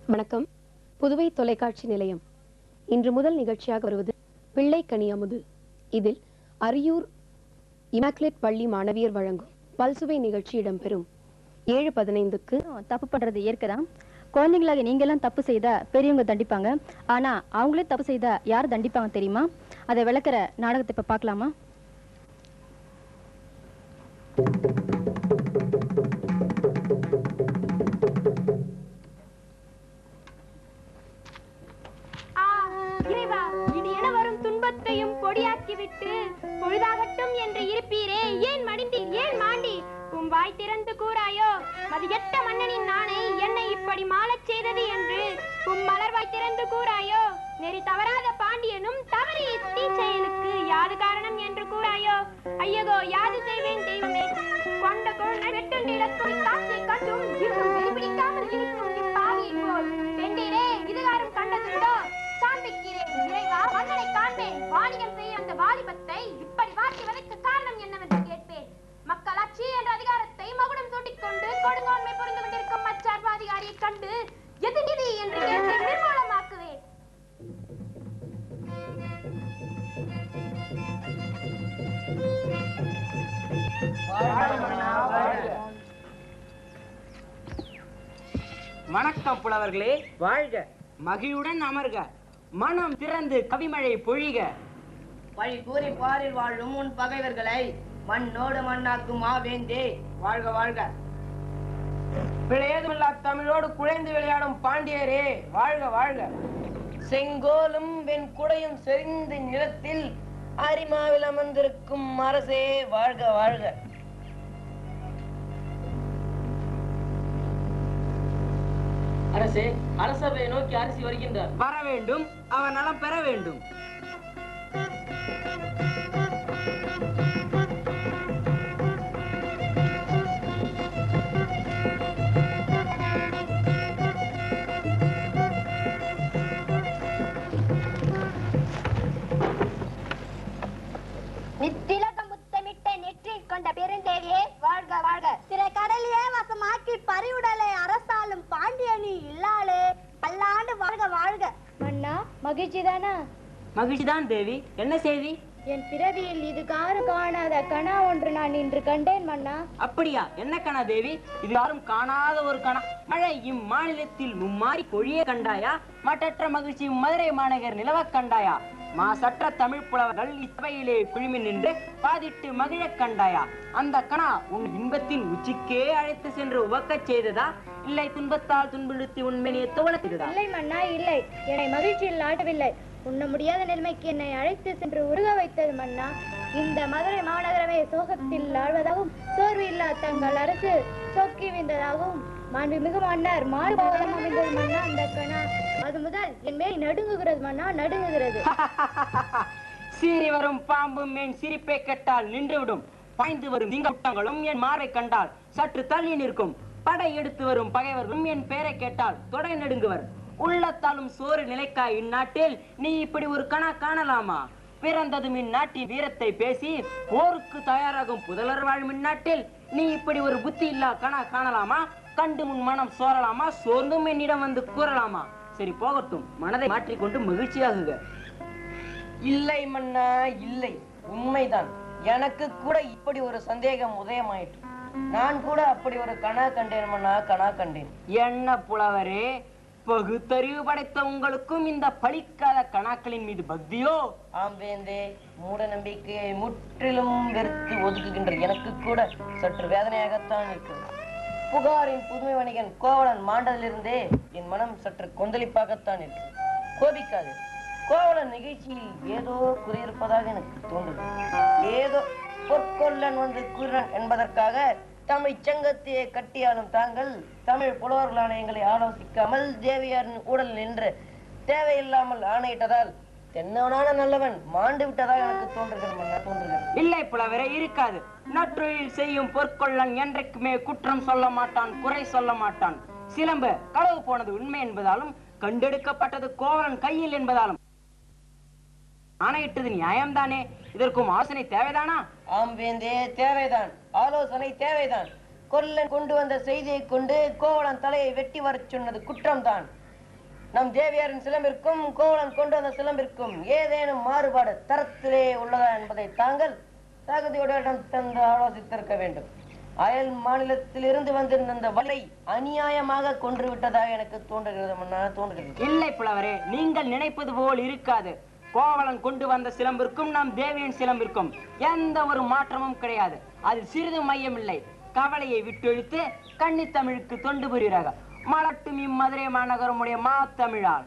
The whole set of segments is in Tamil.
வணக்கம் புதுவை தொலைக்காட்சி நிலையம் இன்று முதல் நிகழ்ச்சியாக வருவது பிள்ளை கனி அமுது இதில் அரியூர் இமாக்குலேட் பள்ளி மாணவியர் வழங்கும் பல்சுவை நிகழ்ச்சி இடம்பெறும் ஏழு பதினைந்துக்கு தப்பு பண்றது இயற்கைதான் குழந்தைங்களாக நீங்க எல்லாம் தப்பு செய்தா பெரியவங்க தண்டிப்பாங்க ஆனா அவங்களே தப்பு செய்தா யார் தண்டிப்பாங்க தெரியுமா அதை விளக்குற நாடகத்தை இப்ப பார்க்கலாமா ஆ, இறைவா இது என வரும் துன்பத்தையும் பொடியாக்கிவிட்டு பொழுதாகட்டும் என்று இருப்பீரே ஏன் மடிந்தீர் ஏன் மாண்டீர் உம் வாய் திறந்து கூறாயோ மதியட்ட மன்னனின் நாணை என்னை இப்படி மாளச் செய்தது என்று உம் மலர்வாய் திறந்து கூறாயோ நெறி தவறாத பாண்டியனும் தவறி தீ செயலுக்கு யாது காரணம் என்று கூறாயோ ஐயகோ யாது செய்வேன் தெய்வமே கொண்ட குழந்தை வெட்டுண்டு இழக்கும் காட்சி கண்டும் இன்னும் வெறிபிடிக்காமல் இருக்கும் இப்பாவியை போல் வெண்டீரே இதுகாரும் கண்டதுண்டோ சாந்திக்கிறேன் இறைவா மன்னனை காண்பேன் வாணிகம் செய்ய அந்த வாலிபத்தை இப்படி வாட்டி வதைக்க காரணம் என்னவென்று கேட்பேன் மக்களாட்சி என்ற அதிகாரத்தை மகுடம் சூட்டிக் கொண்டு கொடுங்கோன்மை புரிந்து கொண்டிருக்கும் மச்சார்வாதிகாரியை கண்டு எது நிதி என்று கேட்டு நிர்மூலமாக்குவேன் வணக்கம் புலவர்களே வாழ்க மகிழுடன் அமர்க மனம் திறந்து கவிமழை பொழிக பழி கூறி பாரில் வாழும் உன் பகைவர்களை மண்ணோடு மண்ணாக்கும் மாவேந்தே வாழ்க வாழ்க பிழையதுமில்லா தமிழோடு குழைந்து விளையாடும் பாண்டியரே வாழ்க வாழ்க செங்கோலும் வெண் குடையும் செறிந்து நிலத்தில் அரிமாவில் அமர்ந்திருக்கும் அரசே வாழ்க வாழ்க அரசே அரசவை நோக்கி அரசி வருகின்றார் வர வேண்டும் அவன் நலம் பெற வேண்டும் நித்திலக முத்தமிட்ட நெற்றில் கொண்ட பெருந்தேவியே வாழ்க வாழ்க திரை கடலையே வசமாக்கி பறிவுடலை அரசாலும் பாண்டியனி இல்லாளே பல்லாண்டு வாழ்க வாழ்க மன்னா மகிழ்ச்சி தானா மகிழ்ச்சிதான் தேவி என்ன செய்தி என் பிறவியில் இது காரு காணாத கனா ஒன்று நான் இன்று கண்டேன் மன்னா அப்படியா என்ன கணா தேவி இது யாரும் காணாத ஒரு கணா மழை இம்மாநிலத்தில் மும்மாறி பொழிய கண்டாயா மற்றற்ற மகிழ்ச்சி மதுரை மாநகர் நிலவக் கண்டாயா மாசற்ற தமிழ் புலவர்கள் இசபையிலே குழுமி நின்று பாதிட்டு மகிழக் கண்டாயா அந்த கணா உன் இன்பத்தின் உச்சிக்கே அழைத்து சென்று உவக்கச் செய்ததா இல்லை துன்பத்தால் துன்புறுத்தி உண்மையை துவள செய்ததா இல்லை மன்னா இல்லை என்னை மகிழ்ச்சியில் ஆட்டவில்லை உண்ண முடியாத நிலைமைக்கு என்னை அழைத்து சென்று உருக வைத்தது மன்னா இந்த மதுரை மாநகரமே சோகத்தில் ஆழ்வதாகவும் சோர்வு இல்லா தங்கள் அரசு சோக்கி விந்ததாகவும் மாண்புமிகு மன்னர் மாறுபாவலம் அமைந்தது மன்னா அந்த கணா அது முதல் என் மேல் நடுங்குகிறது மன்னா நடுங்குகிறது சீறி வரும் பாம்பும் என் சிரிப்பை கேட்டால் நின்றுவிடும் பாய்ந்து வரும் திங்கட்டங்களும் என் மார்பை கண்டால் சற்று தள்ளி நிற்கும் படை எடுத்து வரும் பகைவர்களும் என் பெயரை கேட்டால் தொடை நடுங்குவர் உள்ளத்தாலும் சோறு நிலைக்காய் இந்நாட்டில் நீ இப்படி ஒரு கணா காணலாமா பிறந்ததும் இந்நாட்டின் வீரத்தை பேசி போருக்கு தயாராகும் புதலர் வாழும் இந்நாட்டில் நீ இப்படி ஒரு புத்தி இல்லா கணா காணலாமா கண்டு முன் மனம் சோரலாமா சோர்ந்தும் என்னிடம் வந்து கூறலாமா சரி போகட்டும் மனதை மாற்றிக்கொண்டு மகிழ்ச்சியாகுக இல்லை மன்னா இல்லை உண்மைதான் எனக்கு கூட இப்படி ஒரு சந்தேகம் உதயமாயிற்று நான் கூட அப்படி ஒரு கனா கண்டேன் மன்னா கனா கண்டேன் என்ன புலவரே பகுத்தறிவு படைத்த உங்களுக்கும் இந்த பழிக்காத கணாக்களின் மீது பக்தியோ ஆம் வேந்தே மூட நம்பிக்கையை முற்றிலும் வெறுத்து ஒதுக்குகின்ற எனக்கு கூட சற்று வேதனையாகத்தான் இருக்கிறது புகாரின் புதுமை வணிகன் கோவலன் மாண்டதிலிருந்தே என் மனம் சற்று கொந்தளிப்பாகத்தான் இருக்கு கோபிக்காது கோவலன் நிகழ்ச்சியில் ஏதோ குறையிருப்பதாக எனக்கு தோன்றுது ஏதோ பொற்கொல்லன் வந்து கூறினான் என்பதற்காக தமிழ் சங்கத்தையே கட்டியாலும் தாங்கள் தமிழ் புலவர்களான எங்களை ஆலோசிக்காமல் தேவியாரின் ஊழல் நின்று தேவையில்லாமல் ஆணையிட்டதால் தென்னவனான நல்லவன் மாண்டு விட்டதாக எனக்கு தோன்றுகிறது மன்னா தோன்றுகிறது இல்லை புலவரே இருக்காது நற்றொழில் செய்யும் பொற்கொள்ளன் என்றைக்குமே குற்றம் சொல்ல மாட்டான் குறை சொல்ல மாட்டான் சிலம்பு களவு போனது உண்மை என்பதாலும் கண்டெடுக்கப்பட்டது கோவலன் கையில் என்பதாலும் ஆணையிட்டது நியாயம்தானே இதற்கும் ஆசனை தேவைதானா ஆம் வேந்தே தேவைதான் ஆலோசனை தேவைதான் கொல்லன் கொண்டு வந்த செய்தியை கொண்டு கோவலன் தலையை வெட்டி வரச் சொன்னது குற்றம்தான் நம் தேவியாரின் சிலம்பிற்கும் கோவலன் கொண்டு வந்த சிலம்பிற்கும் ஏதேனும் மாறுபாடு தரத்திலே உள்ளதா என்பதை தாங்கள் தகுதியுடன் தந்து ஆலோசித்திருக்க வேண்டும் அயல் மாநிலத்தில் இருந்து வந்திருந்த அந்த வலை அநியாயமாக கொன்று விட்டதாக எனக்கு தோன்றுகிறது மன்னா தோன்றுகிறது இல்லை புலவரே நீங்கள் நினைப்பது போல் இருக்காது கோவலன் கொண்டு வந்த சிலம்பிற்கும் நம் தேவியின் சிலம்பிற்கும் எந்த ஒரு மாற்றமும் கிடையாது அதில் சிறிது மையம் இல்லை கவலையை விட்டொழித்து கன்னித்தமிழுக்கு தொண்டு புரிகிறார்கள் மலட்டும் இம்மதுரை மாநகரமுடைய மாத்தமிழால்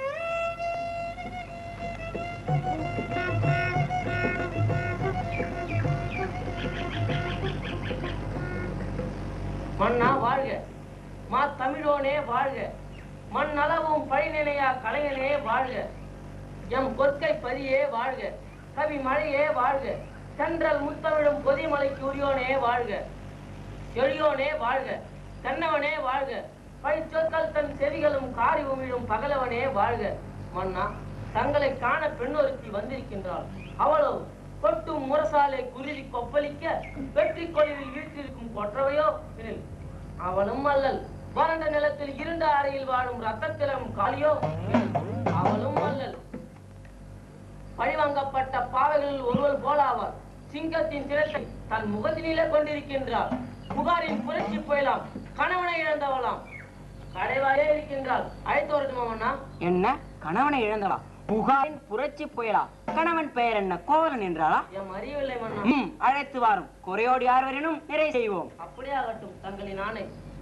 மன்னா வாழ்க மா தமிழோனே வாழ்க மண் அளவும் பழிநிலையா கலைஞனே வாழ்க எம் கொற்கை பதியே வாழ்க கவி மழையே வாழ்க சென்றல் முத்தமிழும் பொதிமலைக்கு உரியோனே வாழ்க எளியோனே வாழ்க தென்னவனே வாழ்க பழிச்சொற்கள் தன் செவிகளும் காரி உமிழும் பகலவனே வாழ்க மன்னா தங்களை காண பெண்ணொருத்தி வந்திருக்கின்றாள் அவளோ கொட்டும் முரசாலை குருதி கொப்பளிக்க வெற்றி கொழிவில் வீழ்த்திருக்கும் கொற்றவையோ எனில் அவளும் அல்லல் வறண்ட நிலத்தில் இருண்ட அறையில் வாழும் ரத்தத்திலம் காளியோ எனில் அவளும் அல்லல் பழிவாங்கப்பட்ட பாவைகளில் ஒருவள் போலாவார் சிங்கத்தின் திறத்தை தன் முகத்திலே கொண்டிருக்கின்றாள் புகாரின் புரட்சி புயலாம் கணவனை இழந்தவளாம் கடைவாயே இருக்கின்றாள் அழைத்து வரட்டுமா மன்னா என்ன கணவனை இழந்தவா புகாரின் புரட்சி புயலா கணவன் பெயர் என்ன கோவலன் என்றாளா எம் அறியவில்லை மன்னா ம் அழைத்து வாரும் குறையோடு யார் வரினும் நிறை செய்வோம் அப்படியே ஆகட்டும் தங்களின் ஆணை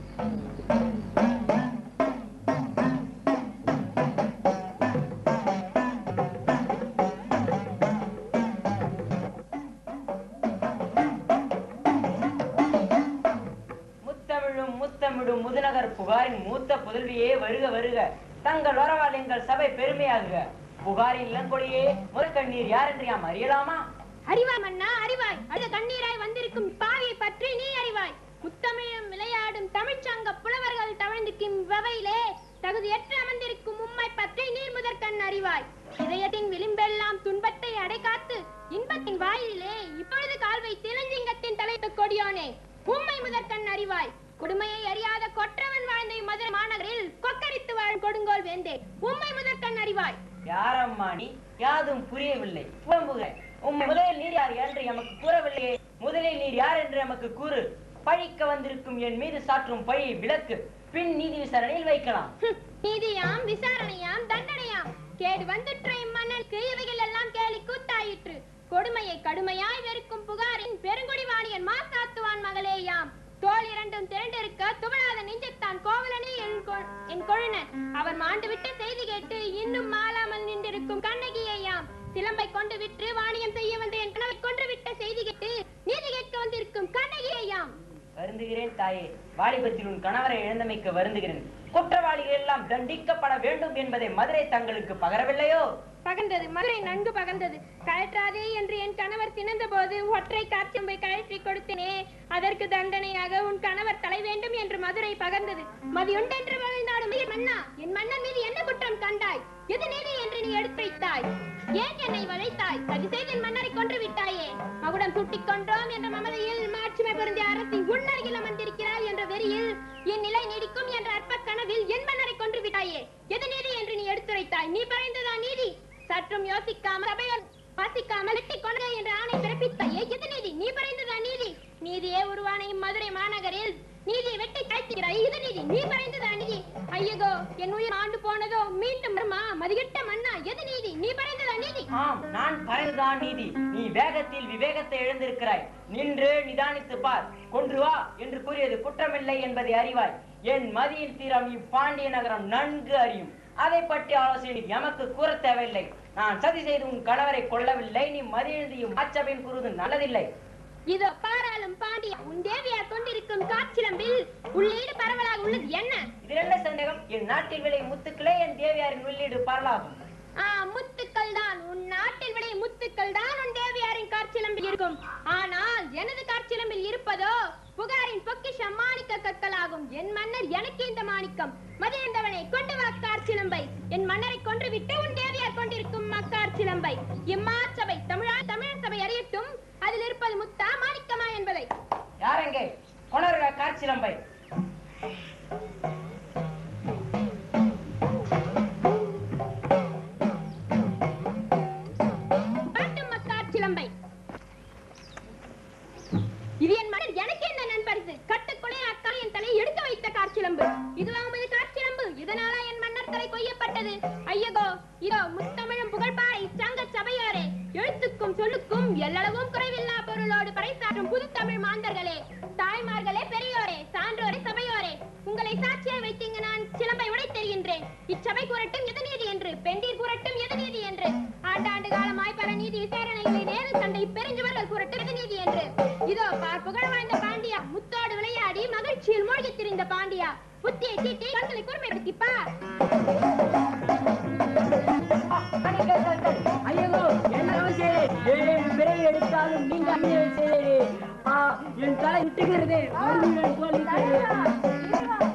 முத்தமிழும் முத்தமிடும் முதுநகர் புகாரின் மூத்த புதல்வியே வருக வருக தங்கள் வரவால் எங்கள் சபை பெருமையாகுக புகாரின் இளங்கொடியே முரக்கண்ணீர் யார் என்று யாம் அறியலாமா அறிவாய் மன்னா அறிவாய் அழுத கண்ணீராய் வந்திருக்கும் பாவியை பற்றி நீ அறிவாய் முத்தமிழும் விளையாடும் தமிழ்ச்சங்க புலவர்கள் தவழ்ந்திருக்கும் வகையிலே தகுதியற்ற அமர்ந்திருக்கும் உம்மை பற்றி நீர் முதற்கண் அறிவாய் இதயத்தின் விளிம்பெல்லாம் துன்பத்தை அடைகாத்து இன்பத்தின் வாயிலே இப்பொழுது கால் வைத்து இளஞ்சிங்கத்தின் தலைப்பு கொடியோனே உம்மை முதற்கண் அறிவாய் கொடுமையை அறியாத கொற்றவன் வாழ்ந்த இம்மதுரை மாநகரில் கொக்கரித்து வாழும் கொடுங்கோல் வேந்தே உம்மை முதற்கண் அறிவாய் யாரம்மா நீ யாதும் புரியவில்லை புலம்புக உம் முதலில் நீர் யார் என்று எமக்கு கூறவில்லையே முதலில் நீர் யார் என்று எமக்கு கூறு பழிக்க வந்திருக்கும் என் மீது சாற்றும் பழியை விலக்கு பின் நீதி விசாரணையில் வைக்கலாம் ஹம், நீதியாம் விசாரணையாம் தண்டனையாம் கேடு வந்துற்ற இம்மன்னனுக்கு இவைகள் எல்லாம் கேலி கூத்தாயிற்று கொடுமையை கடுமையாய் வெறுக்கும் புகாரின் பெருங்குடிவாணியன் மாசாத்துவான் மகளேயாம் தோல் இரண்டும் திரண்டிருக்க துவளாத நெஞ்சத்தான் கோவலனே என் கொ- என் கொழுனன் அவர் மாண்டு விட்ட செய்தி கேட்டு இன்னும் மாளாமல் நின்றிருக்கும் கண்ணகியையாம் சிலம்பை கொண்டு விற்று வாணியம் செய்ய வந்த என் கணவை கொன்று விட்ட செய்தி கேட்டு நீதி கேட்க வந்திருக்கும் கண்ணகியையாம் வருந்துகிறேன் தாயே வாலிபத்தில் உன் கணவரை இழந்தமைக்கு வருந்துகிறேன் குற்றவாளிகள் எல்லாம் தண்டிக்கப்பட வேண்டும் என்பதை மதுரை தங்களுக்கு பகரவில்லையோ பகந்தது மதுரை நன்கு பகந்தது கழற்றாதே என்று என் கணவர் சினந்த போது ஒற்றை காட்சியம்பை கழற்றி கொடுத்தேனே அதற்கு தண்டனையாக உன் கணவர் தலை வேண்டும் என்று மதுரை பகர்ந்தது மதியுண்டென்று மகிழ்ந்தாடும் உயிர் மன்னா என் மன்னன் மீது என்ன குற்றம் கண்டாய் எது நீதி என்று நீ எடுத்துரைத்தாய் ஏன் என்னை வளைத்தாய் சதி செய்து என் மன்னரை கொன்று விட்டாயே மகுடம் சுட்டிக் கொன்றோம் என்ற மமதையில் மாட்சிமை பொருந்திய அரசின் உன்னருகில் அமர்ந்திருக்கிறாய் என்ற வெறியில் என் நிலை நீடிக்கும் என்ற அற்ப கனவில் என் மன்னரை கொன்று விட்டாயே எது நீதி என்று நீ எடுத்துரைத்தாய் நீ பறைந்ததா நீதி சற்றும் யோசிக்காமல் சபையோர் வாசிக்காமல் எட்டி கொண்டு என்ற ஆணை பிறப்பித்தாயே எது நீதி நீ பறைந்ததா நீதி நீதியே உருவான இம்மதுரை மாநகரில் நீதியை வெட்டி காய்க்கிறாய் இது நீதி நீ பறைந்ததா நீதி ஐயகோ என் உயிர் ஆண்டு போனதோ மீண்டும் வருமா மதிகட்ட மன்னா எது நீதி நீ பறைந்ததா நீதி ஆம் நான் பறைந்துதான் நீதி நீ வேகத்தில் விவேகத்தை இழந்திருக்கிறாய் நின்று நிதானித்து பார் கொன்று வா என்று கூறியது குற்றமில்லை என்பதை அறிவாய் என் மதியின் தீரம் இப்பாண்டிய நகரம் நன்கு அறியும் அதை பற்றி ஆலோசனை எமக்கு கூற தேவையில்லை நான் சதி செய்து உன் கணவரை கொல்லவில்லை நீ மதியெழுதியும் மாச்சபையின் கூறுவது நல்லதில்லை இதோ பாராளும் பாண்டியா உன் தேவியார் கொண்டிருக்கும் காற்றிலம்பில் உள்ளீடு பரவலாக உள்ளது என்ன இதில் என்ன சந்தேகம் என் நாட்டில் விளை முத்துக்களே என் தேவியாரின் உள்ளீடு பரலாகும் ஆ முத்துக்கள் தான் உன் நாட்டில் விடைய முத்துக்கள் தான் உன் தேவியாரின் காற்சிலம்பில் இருக்கும் ஆனால் எனது காற்சிலம்பில் இருப்பதோ புகாரின் பொக்கிஷம் மாணிக்க கற்களாகும் என் மன்னர் எனக்கு இந்த மாணிக்கம் மதியந்தவனை கொண்டு வா காற்சிலம்பை என் மன்னரை கொன்றுவிட்டு உன் தேவியார் கொண்டிருக்கும் அக்காற்சிலம்பை இம்மாச்சபை தமிழா தமிழர் சபை அறியட்டும் அதில் இருப்பது முத்தா மாணிக்கமா என்பதை யாரெங்கே கொணர்க காற்சிலம்பை மலர்த்தலை கொய்யப்பட்டது ஐயகோ இதோ முத்தமிழும் புகழ்பாறை சங்க சபையோரே எழுத்துக்கும் சொல்லுக்கும் எல்லளவும் குறைவில்லா பொருளோடு பறைசாற்றும் புது தமிழ் மாந்தர்களே தாய்மார்களே பெரியோரே சான்றோரே சபையோரே உங்களை சாட்சியாய் வைத்து இங்கு நான் சிலம்பை உடை தெரிகின்றேன் இச்சபை கூறட்டும் எது நீதி என்று பெண்டீர் கூறட்டும் எது நீதி என்று ஆண்டாண்டு காலமாய் பல நீதி விசாரணைகளை நேரு சண்டை பெருஞ்சுவர்கள் கூறட்டும் எது நீதி என்று இதோ பார் புகழ் வாய்ந்த பாண்டியா முத்தோடு விளையாடி மகிழ்ச்சியில் மூழ்கி திரிந்த பாண்டியா புத்தியை தீட்டி கண்களை கூர்மைப்படுத்தி பார் ஐயோ என்ன அவசியம் ஏன் பிறவி எடுத்தாலும் நீங்க அந்நிய செய்தே என் தலை விட்டுகிறது மறுபடியும் போலீஸ்